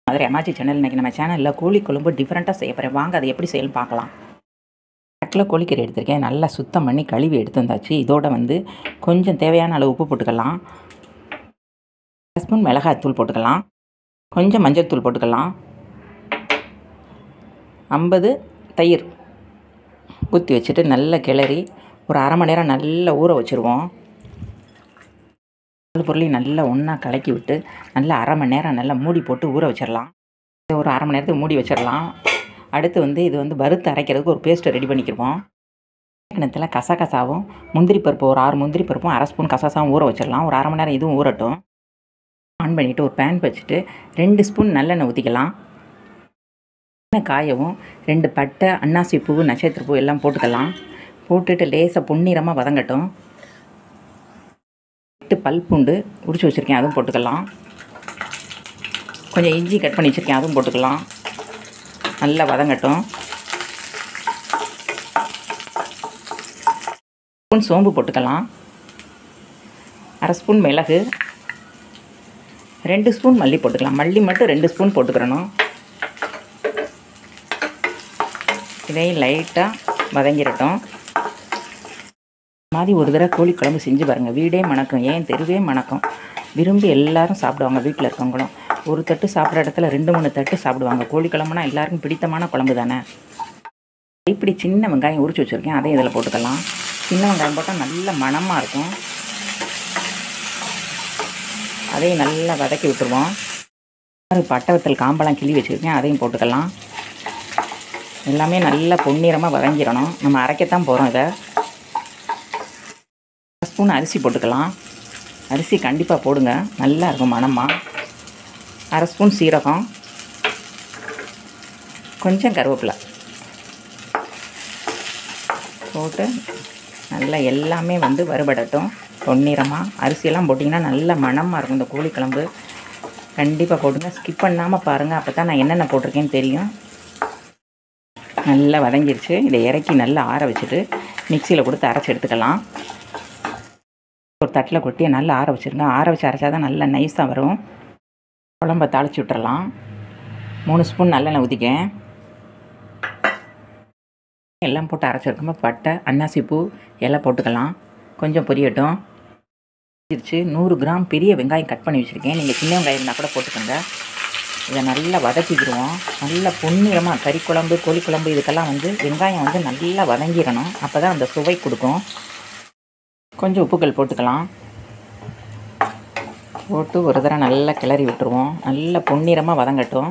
மதுரை அம்மாச்சி சேனல் இன்றைக்கி நம்ம சேனலில் கோழி குழம்பு டிஃப்ரெண்ட்டாக செய்ய போகிறேன் வாங்க அதை எப்படி செய்யணும் பார்க்கலாம் தட்டில் கோழிக்கறி எடுத்திருக்கேன் நல்லா சுத்தம் பண்ணி கழுவி எடுத்து வந்தாச்சு இதோட வந்து கொஞ்சம் தேவையான அளவு உப்பு போட்டுக்கலாம் அரை ஸ்பூன் மிளகாய்த்தூள் போட்டுக்கலாம் கொஞ்சம் மஞ்சள் தூள் போட்டுக்கலாம் ஐம்பது தயிர் ஊற்றி வச்சுட்டு நல்லா கிளறி ஒரு அரை மணி நேரம் நல்லா ஊற வச்சுருவோம் நாலு பொருளையும் நல்லா ஒன்றா கலக்கி விட்டு நல்லா அரை மணி நேரம் நல்லா மூடி போட்டு ஊற வச்சிடலாம் இதை ஒரு அரை மணி நேரத்துக்கு மூடி வச்சிடலாம் அடுத்து வந்து இது வந்து வறுத்து அரைக்கிறதுக்கு ஒரு பேஸ்ட்டை ரெடி பண்ணிக்கிடுவோம் கிணத்துல கசகசாவும் முந்திரி பருப்பு ஒரு ஆறு முந்திரி பருப்பும் அரை ஸ்பூன் கசகசாவும் ஊற வச்சிடலாம் ஒரு அரை மணி நேரம் இதுவும் ஊறட்டும் ஆன் பண்ணிவிட்டு ஒரு பேன் வச்சுட்டு ரெண்டு ஸ்பூன் நல்லெண்ணெய் ஊற்றிக்கலாம் எண்ணெய் காயவும் ரெண்டு பட்டை அன்னாசி பூ நட்சத்திர பூ எல்லாம் போட்டுக்கலாம் போட்டுட்டு லேசாக பொன்னிறமாக வதங்கட்டும் எட்டு பல் பூண்டு உரிச்சு வச்சுருக்கேன் அதுவும் போட்டுக்கலாம் கொஞ்சம் இஞ்சி கட் பண்ணி வச்சுருக்கேன் அதுவும் போட்டுக்கலாம் நல்லா வதங்கட்டும் ஸ்பூன் சோம்பு போட்டுக்கலாம் அரை ஸ்பூன் மிளகு ரெண்டு ஸ்பூன் மல்லி போட்டுக்கலாம் மல்லி மட்டும் ரெண்டு ஸ்பூன் போட்டுக்கிறணும் இதையும் லைட்டாக வதங்கிடட்டும் மாதிரி ஒரு தடவை கோழி குழம்பு செஞ்சு பாருங்கள் வீடே மணக்கும் ஏன் தெருவே மணக்கும் விரும்பி எல்லாரும் சாப்பிடுவாங்க வீட்டில் இருக்கவங்களும் ஒரு தட்டு சாப்பிட்ற இடத்துல ரெண்டு மூணு தட்டு சாப்பிடுவாங்க கோழி குழம்புனா எல்லாருக்கும் பிடித்தமான குழம்பு தானே இப்படி சின்ன வெங்காயம் உரிச்சு வச்சுருக்கேன் அதையும் இதில் போட்டுக்கலாம் சின்ன வெங்காயம் போட்டால் நல்ல மணமாக இருக்கும் அதையும் நல்லா வதக்கி விட்டுருவோம் ஒரு பட்டை வத்தல் காம்பெல்லாம் கிள்ளி வச்சுருக்கேன் அதையும் போட்டுக்கலாம் எல்லாமே நல்லா பொன்னிறமாக வதங்கிடணும் நம்ம அரைக்கத்தான் போகிறோம் இதை அரை ஸ்பூன் அரிசி போட்டுக்கலாம் அரிசி கண்டிப்பாக போடுங்க நல்லா இருக்கும் மணமாக அரை ஸ்பூன் சீரகம் கொஞ்சம் கருவேப்பிலை போட்டு நல்லா எல்லாமே வந்து வறுபடட்டும் பொன்னிறமாக அரிசியெல்லாம் போட்டிங்கன்னா நல்ல மணமாக இருக்கும் இந்த கோழி குழம்பு கண்டிப்பாக போடுங்க ஸ்கிப் பண்ணாமல் பாருங்கள் அப்போ தான் நான் என்னென்ன போட்டிருக்கேன்னு தெரியும் நல்லா வதங்கிருச்சு இதை இறக்கி நல்லா ஆற வச்சுட்டு மிக்சியில் கொடுத்து அரைச்சி எடுத்துக்கலாம் ஒரு தட்டில் கொட்டி நல்லா ஆற வச்சுருங்க ஆற வச்சு அரைச்சா தான் நல்லா நைஸாக வரும் குழம்ப தாளித்து விட்டுறலாம் மூணு ஸ்பூன் நல்லெண்ணெய் ஊற்றிக்கேன் எல்லாம் போட்டு அரைச்சிருக்கும்போது பட்டை அன்னாசி பூ எல்லாம் போட்டுக்கலாம் கொஞ்சம் பொரியட்டும் வச்சிருச்சு நூறு கிராம் பெரிய வெங்காயம் கட் பண்ணி வச்சுருக்கேன் நீங்கள் சின்ன வெங்காயம் இருந்தால் கூட போட்டுக்கோங்க இதை நல்லா வதக்கிக்கிடுவோம் நல்லா பொன்னிறமாக கறி குழம்பு கோழி குழம்பு இதுக்கெல்லாம் வந்து வெங்காயம் வந்து நல்லா வதங்கிடணும் அப்போ தான் அந்த சுவை கொடுக்கும் கொஞ்சம் உப்புக்கள் போட்டுக்கலாம் போட்டு ஒரு தடவை நல்லா கிளறி விட்டுருவோம் நல்லா பொன்னிறமாக வதங்கட்டும்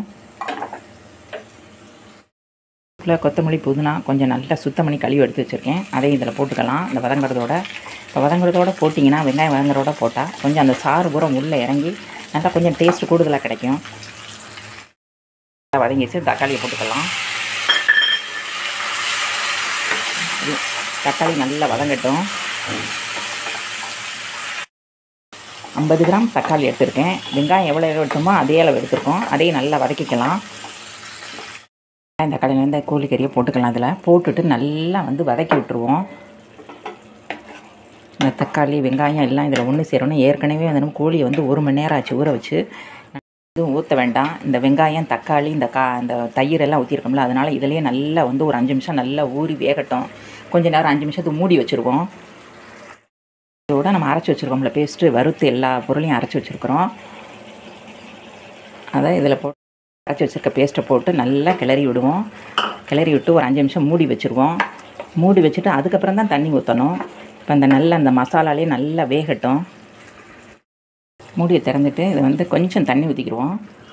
இதில் கொத்தமல்லி புதினா கொஞ்சம் நல்லா சுத்தம் பண்ணி கழுவி எடுத்து வச்சுருக்கேன் அதையும் இதில் போட்டுக்கலாம் இந்த வதங்குறதோட இப்போ வதங்குறதோட போட்டிங்கன்னா வெங்காயம் வதங்குறதோட போட்டால் கொஞ்சம் அந்த சாறு பூரம் உள்ளே இறங்கி நல்லா கொஞ்சம் டேஸ்ட் கூடுதலாக கிடைக்கும் வதங்கிச்சு தக்காளியை போட்டுக்கலாம் தக்காளி நல்லா வதங்கட்டும் ஐம்பது கிராம் தக்காளி எடுத்திருக்கேன் வெங்காயம் எவ்வளோ எடுத்தோமோ அதே அளவு எடுத்திருக்கோம் அதையும் நல்லா வதக்கிக்கலாம் இந்த கடையில் இந்த கோழிக்கறியை போட்டுக்கலாம் அதில் போட்டுட்டு நல்லா வந்து வதக்கி விட்டுருவோம் இந்த தக்காளி வெங்காயம் எல்லாம் இதில் ஒன்று சேரணும் ஏற்கனவே வந்து கோழியை வந்து ஒரு மணி நேரம் ஆச்சு ஊற வச்சு எதுவும் ஊற்ற வேண்டாம் இந்த வெங்காயம் தக்காளி இந்த கா இந்த தயிர் எல்லாம் ஊற்றிருக்கோம்ல அதனால் இதிலேயே நல்லா வந்து ஒரு அஞ்சு நிமிஷம் நல்லா ஊறி வேகட்டும் கொஞ்ச நேரம் அஞ்சு நிமிஷத்துக்கு மூடி வச்சுருவோம் இதோட நம்ம அரைச்சி வச்சுருக்கோம்ல பேஸ்ட்டு வறுத்து எல்லா பொருளையும் அரைச்சி வச்சுருக்குறோம் அதை இதில் போட்டு அரைச்சி வச்சுருக்க பேஸ்ட்டை போட்டு நல்லா கிளறி விடுவோம் கிளறி விட்டு ஒரு அஞ்சு நிமிஷம் மூடி வச்சுருவோம் மூடி வச்சுட்டு அதுக்கப்புறம் தான் தண்ணி ஊற்றணும் இப்போ அந்த நல்ல அந்த மசாலாலேயே நல்லா வேகட்டும் மூடியை திறந்துட்டு இதை வந்து கொஞ்சம் தண்ணி ஊற்றிக்கிடுவோம்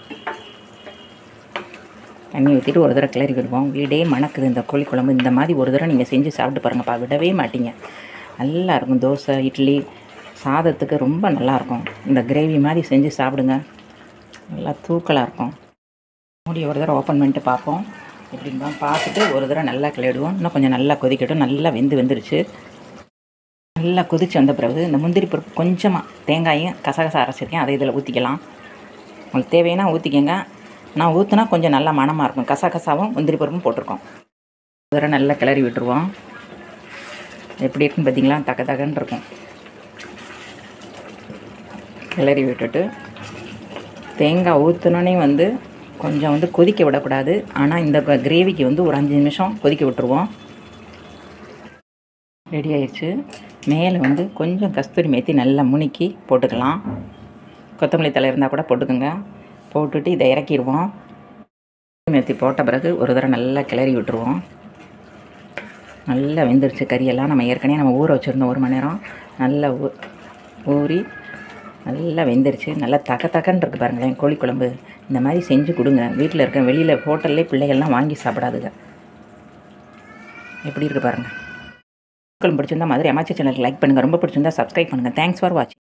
தண்ணி ஊற்றிட்டு ஒரு தடவை கிளறி விடுவோம் வீடே மணக்குது இந்த கோழி குழம்பு இந்த மாதிரி ஒரு தடவை நீங்கள் செஞ்சு சாப்பிட்டு பாருங்கப்பா விடவே மாட்டீங்க நல்லா இருக்கும் தோசை இட்லி சாதத்துக்கு ரொம்ப நல்லாயிருக்கும் இந்த கிரேவி மாதிரி செஞ்சு சாப்பிடுங்க நல்லா தூக்கலாக இருக்கும் மூடியை ஒரு தடவை ஓப்பன் பண்ணிட்டு பார்ப்போம் எப்படின்னா பார்த்துட்டு ஒரு தடவை நல்லா கிளறிடுவோம் இன்னும் கொஞ்சம் நல்லா கொதிக்கட்டும் நல்லா வெந்து வெந்துருச்சு நல்லா கொதிச்சு வந்த பிறகு இந்த முந்திரி பருப்பு கொஞ்சமாக தேங்காயும் கசகசா அரைச்சிருக்கேன் அதை இதில் ஊற்றிக்கலாம் உங்களுக்கு தேவைன்னா ஊற்றிக்கங்க நான் ஊற்றினா கொஞ்சம் நல்லா மணமாக இருக்கும் கசகசாவும் முந்திரி பருப்பும் போட்டிருக்கோம் ஒரு தடவை நல்லா கிளறி விட்டுருவோம் எப்படி இருக்குன்னு பார்த்தீங்களா தக்க தகன்னு இருக்கும் கிளறி விட்டுட்டு தேங்காய் ஊற்றினோன்னே வந்து கொஞ்சம் வந்து கொதிக்க விடக்கூடாது ஆனால் இந்த கிரேவிக்கு வந்து ஒரு அஞ்சு நிமிஷம் கொதிக்க விட்டுருவோம் ரெடி ஆயிடுச்சு மேலே வந்து கொஞ்சம் கஸ்தூரி மேத்தி நல்லா முணுக்கி போட்டுக்கலாம் கொத்தமல்லி தலை இருந்தால் கூட போட்டுக்கோங்க போட்டுட்டு இதை இறக்கிடுவோம் மேத்தி போட்ட பிறகு ஒரு தடவை நல்லா கிளறி விட்டுருவோம் நல்லா வெந்துருச்சு கறியெல்லாம் நம்ம ஏற்கனவே நம்ம ஊற வச்சுருந்தோம் ஒரு மணி நேரம் நல்லா ஊ ஊறி நல்லா வெந்துருச்சு நல்லா தக்க தக்கன்னு இருக்குது பாருங்களேன் கோழி குழம்பு இந்த மாதிரி செஞ்சு கொடுங்க வீட்டில் இருக்க வெளியில் ஹோட்டல்லே பிள்ளைகள்லாம் வாங்கி சாப்பிடாதுங்க எப்படி இருக்குது பாருங்கள் குழம்பு பிடிச்சிருந்தா மாதிரி அம்மாச்சி சேனலுக்கு லைக் பண்ணுங்கள் ரொம்ப பிடிச்சிருந்தா சப்ஸ்கிரைப் பண்ணுங்கள் தேங்க்ஸ் ஃபார் வாட்சிங்